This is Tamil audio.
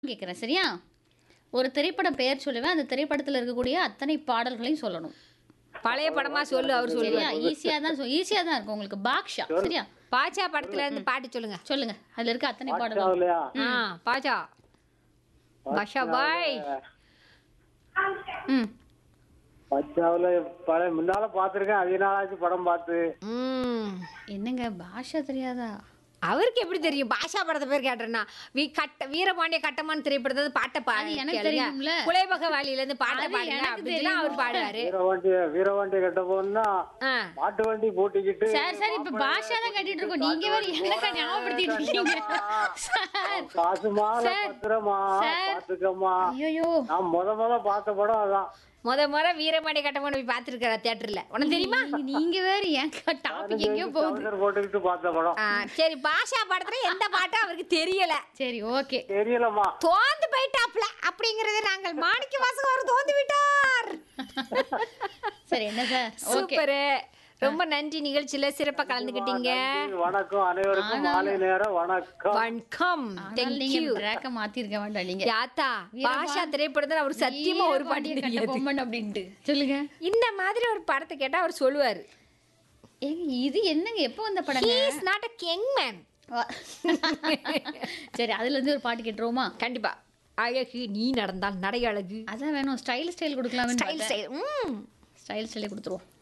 கேட்குறேன் சரியா ஒரு திரைப்படம் பெயர் சொல்லுவேன் அந்த திரைப்படத்தில் இருக்கக்கூடிய அத்தனை பாடல்களையும் சொல்லணும் பழைய படமா சொல்லு அவர் சொல்லு சரியா ஈஸியாக தான் சொல் ஈஸியாக தான் இருக்கும் உங்களுக்கு பாக்ஷா சரியா பாச்சா படத்துல இருந்து பாட்டு சொல்லுங்க சொல்லுங்க அதுல இருக்க அத்தனை பாடல்கள் இல்லையா ஆ பாச்சா பாஷா பாய் ம் பச்சாவில் பழைய முன்னால பார்த்துருக்கேன் அதிக நாளாச்சு படம் பார்த்து ம் என்னங்க பாஷா தெரியாதா அவருக்கு எப்படி தெரியும் பாஷா படத்தை பேர் கேட்டேன்னா வீ கட்ட வீரபாண்டிய கட்டமான திரைப்படத்தை பாட்டை அது பாடு எனக்கு கேளுங்க. தெரியும்ல. குலைபக வாலியில இருந்து பாட்டை அது பாடுங்க எனக்கு அப்படின்னு சொல்லி அவர் தெரியும். பாடுவாரு வீரவண்டி வீரவண்டி கட்ட போனா ஆ மாட்டு வண்டி போட்டிக்கிட்டு சார் சார் இப்ப பாஷா தான் கட்டிட்டு இருக்கோம் நீங்க வேற எனக்கு ஞாபகப்படுத்திட்டு இருக்கீங்க சார் காசுமால சார். பத்திரமா சார். பாத்துக்கம்மா ஐயோ நான் முத முத பார்த்த படம் அதான் முத முறை வீரபாண்டிய கட்டமான போய் பார்த்துருக்காரா தியேட்டர்ல உனக்கு தெரியுமா நீங்க வேற ஏன் டாபிக் எங்கேயோ போகுது டவுசர் போட்டுக்கிட்டு பார்த்த படம் ஆ, சரி பாஷா படத்துல எந்த பாட்டும் அவருக்கு தெரியல சரி ஓகே தெரியலம்மா தோந்து போயிட்டாப்ல அப்படிங்கறது நாங்கள் மாணிக்க வாசகம் அவர் தோந்து விட்டார் சரி என்ன சார் ஓகே சூப்பர் ரொம்ப நன்றி நிகழ்ச்சியில சிறப்பா கலந்துக்கிட்டீங்க நன்றி, வணக்கம் அனைவருக்கும் மாலை நேரம் வணக்கம் வணக்கம் ஆனால் நீங்க ட்ராக்க மாத்திருக்க வேண்டாம் நீங்க யாத்தா பாஷா திரைப்படத்துல அவர் சத்தியமா ஒரு பாட்டு வீரபாண்டிய தெரியாது கட்டபொம்மன் அப்படின்ட்டு சொல்லுங்க இந்த மாதிரி ஒரு படத்தை கேட்டா அவர் சொல்லுவாரு ஏங்க இது என்னங்க எப்போ வந்த படங்க he is not a king man சரி அதுல இருந்து ஒரு பாட்டு கேட்டுருவோமா கண்டிப்பா அழகு நீ நடந்தால் நடை அழகு அதான் வேணும் ஸ்டைல் ஸ்டைல் கொடுக்கலாமே ஸ்டைல் ஸ்டைல் ம் ஸ்டைல் ஸ்டைலே கொடுத்துருவோம்